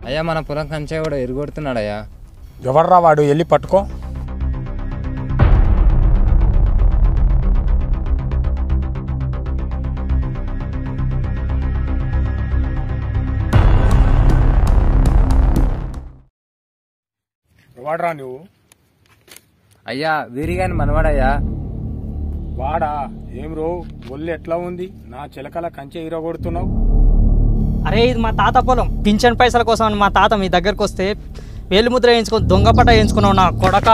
అయ్యా మన పొలం కంచె కూడా ఎరుగొడుతున్నాడయ్యా ఎవర్రా వాడు వెళ్ళి పట్టుకో వాడరా నువ్వు అయ్యా వీరిగాని మనవాడయ్యా వాడా ఏం రో ఒళ్ళు ఎట్లా ఉంది నా చిలకల కంచె ఇరగొడుతున్నావు అరే ఇది మా తాత పొలం పింఛన్ పైసల కోసం అని మా తాత మీ దగ్గరకు వస్తే వేలు ముద్ర వేయించుకొని దొంగపట వేయించుకున్నావు నా కొడక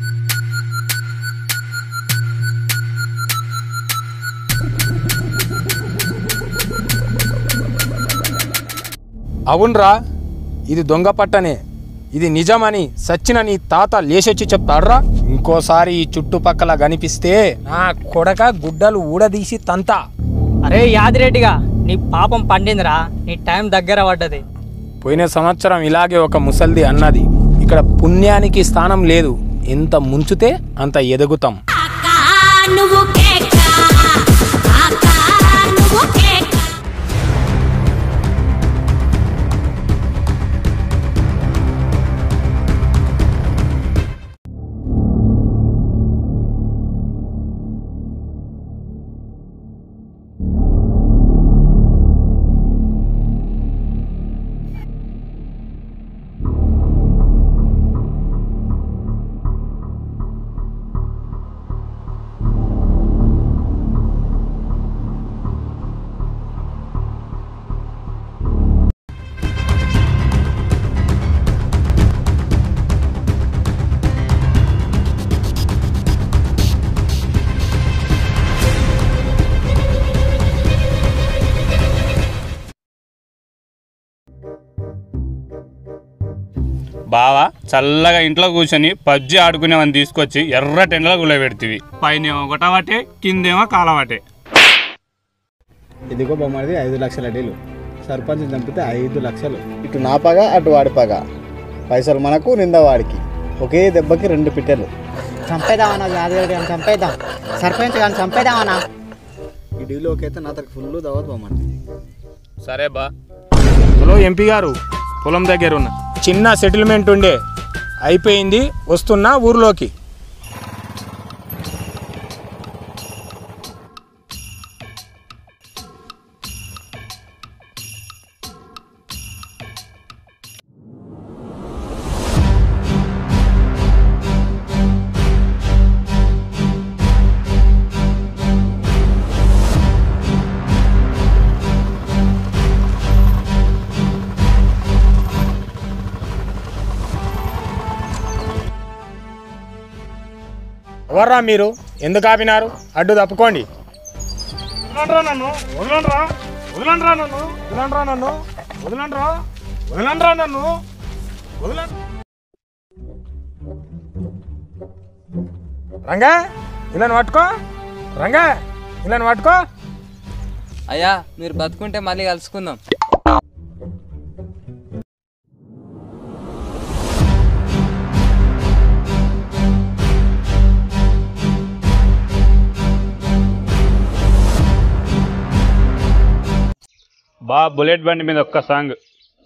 అవునరా ఇది దొంగ పట్టనే ఇది నిజమని సచ్చిన నీ తాత లేచొచ్చి చెప్తాడ్రా ఇంకోసారి ఈ చుట్టుపక్కల కనిపిస్తే నా కొడక గుడ్డలు ఊడదీసి తంతా అరే యాదిరెడ్డిగా నీ పాపం పండిందిరా నీ టైం దగ్గర పడ్డది పోయిన సంవత్సరం ఇలాగే ఒక ముసల్ది అన్నది ఇక్కడ పుణ్యానికి స్థానం లేదు ఎంత ముంచుతే అంత ఎదుగుతాం ఆకా నువ్వు కేక ఆకా నువ్వు కేక బావా చల్లగా ఇంట్లో కూర్చొని పబ్జి ఆడుకునేవని తీసుకొచ్చి ఎర్ర టెండలో గులబెడుతుంది పైన ఏమో ఒకటవాటే కిందేమో కాలవాటే ఇదిగో బొమ్మది ఐదు లక్షల డీలు సర్పంచ్ చంపితే ఐదు లక్షలు ఇటు నా పగ అటు వాడి పగ పైసలు మనకు నింద వాడికి ఒకే దెబ్బకి రెండు పిట్టెలు చంపేద్దామన్నా యాదగిరి అని చంపేద్దాం సర్పంచ్ కానీ చంపేద్దామన్నా ఈ డీలోకి అయితే నా తనకు ఫుల్ దవ్వదు బొమ్మది సరే బా హలో ఎంపీ గారు పొలం దగ్గర ఉన్న చిన్న సెటిల్మెంట్ ఉండే అయిపోయింది వస్తున్నా ఊర్లోకి ఎవర్రా మీరు ఎందుకు ఆపినారు అడ్డు తప్పుకోండి వదలండ్రా నన్ను వదలండ్రా వదలండ్రా నన్ను వదలండ్రా నన్ను వదలండ్రా వదలండ్రా నన్ను వదలండి రంగా ఇలా పట్టుకో రంగా ఇలా పట్టుకో అయ్యా మీరు బతుకుంటే మళ్ళీ కలుసుకుందాం బా బుల్లెట్ బండి మీద ఒక్క సాంగ్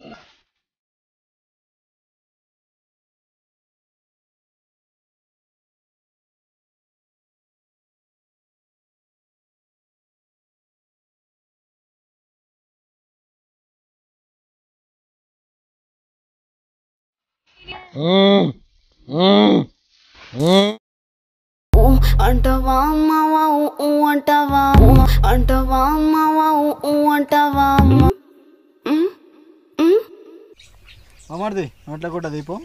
ఊ అంటవా అమ్మవా ఊ ఊ అంటవా ఊ అంటవా అమ్మవా ఊ ఊ అంటవా అమ్మ ఉమ్, ఉమ్. బొమ్మది నోట్ల కూడా దీపం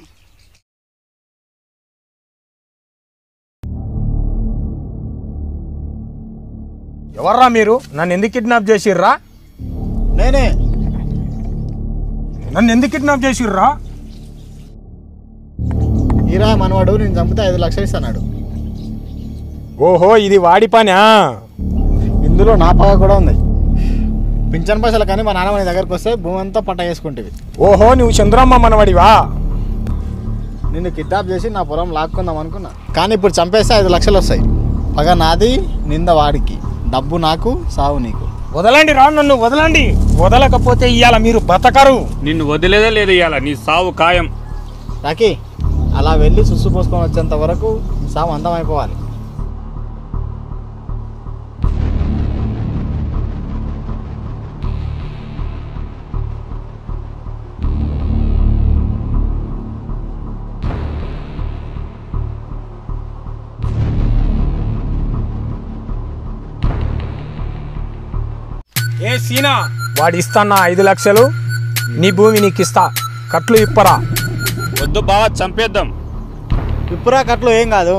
ఎవర్రా మీరు నన్ను ఎందుకు కిడ్నాప్ చేసిర్రా నేనే నన్ను ఎందుకు కిడ్నాప్ చేసిర్రా ఈరా మనవాడు నేను చంపితే ఐదు లక్షలు ఇస్తాడు ఓహో ఇది వాడి పనా ఇందులో నా పగ కూడా ఉంది పింఛన్ పైసలు కానీ మా నాన్న నీ దగ్గరకు వస్తే భూమి అంతా పంట వేసుకుంటేవి ఓహో నువ్వు చంద్రమ్మ మనవడివా నిన్ను కిడ్నాప్ చేసి నా పొలం లాక్కుందాం అనుకున్నా కానీ ఇప్పుడు చంపేస్తే ఐదు లక్షలు వస్తాయి పగ నాది నింద వాడికి డబ్బు నాకు సావు నీకు వదలండి రా నన్ను వదలండి వదలకపోతే ఇవాళ మీరు బతకరు నిన్ను వదిలేదే లేదు ఇవాళ నీ సావు ఖాయం రాకి అలా వెళ్ళి సుస్సు పోసుకొని వచ్చేంత వరకు సాము అందం అయిపోవాలి ఏ సీనా వాడు ఇస్తాన్న ఐదు లక్షలు నీ భూమి నీకు ఇస్తా కట్లు ఇప్పరా వద్దు బావా చంపేద్దాం ఇప్పురా కట్లు ఏం కాదు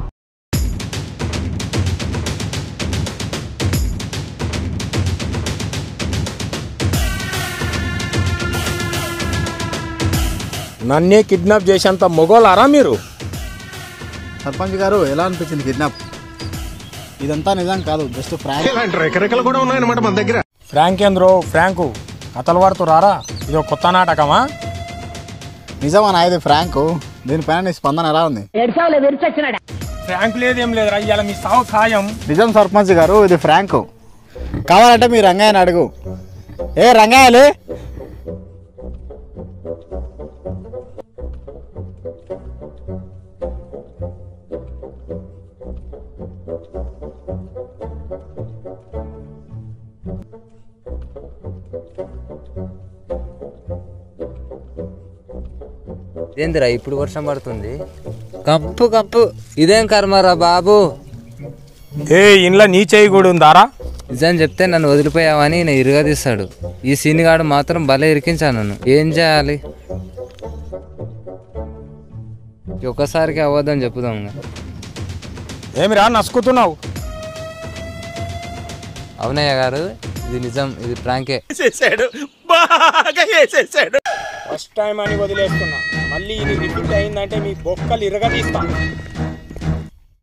నన్నే కిడ్నాప్ చేసేంత మొగోలారా మీరు సర్పంచ్ గారు ఎలా అనిపించింది కిడ్నాప్ ఇదంతా నిజం కాదు జస్ట్ ఫ్రాంక్ ఫ్రాంక్ ఏంద్రో ఫ్రాంకు కథలు పడుతూ రారా ఇదో కొత్త నాటకమా నిజమా నా ఇది ఫ్రాంక్ దీనిపైన నీ స్పందన ఎలా ఉంది ఫ్రాంక్ లేదేం లేదురా ఇవాళ మీ సావు ఖాయం నిజం సర్పంచ్ గారు ఇది ఫ్రాంక్ కావాలంటే మీ రంగయ్యని అడుగు ఏ రంగయ్యలే ఏందిరా ఇప్పుడు వర్షం పడుతుంది కంపు కంపు ఇదేం కర్మరా బాబు ఏ ఇంట్లో నీ చేయి కూడా ఉందారా నిజం చెప్తే నన్ను వదిలిపోయావని నేను ఇరుగదీస్తాడు ఈ సీనిగాడు మాత్రం భలే ఇరికించాను నన్ను ఏం చేయాలి ఈ ఒక్కసారికి అవ్వద్దని చెప్పుదాం ఇంకా. ఏమిరా నసుకుతున్నావు అవునయ్య గారు ఇది నిజం ఇది ప్రాంకే ఫస్ట్ టైం అని వదిలేస్తున్నా మళ్ళీ ఇది రిపీట్ అయిందంటే మీ బొక్కలు ఇరగదీస్తా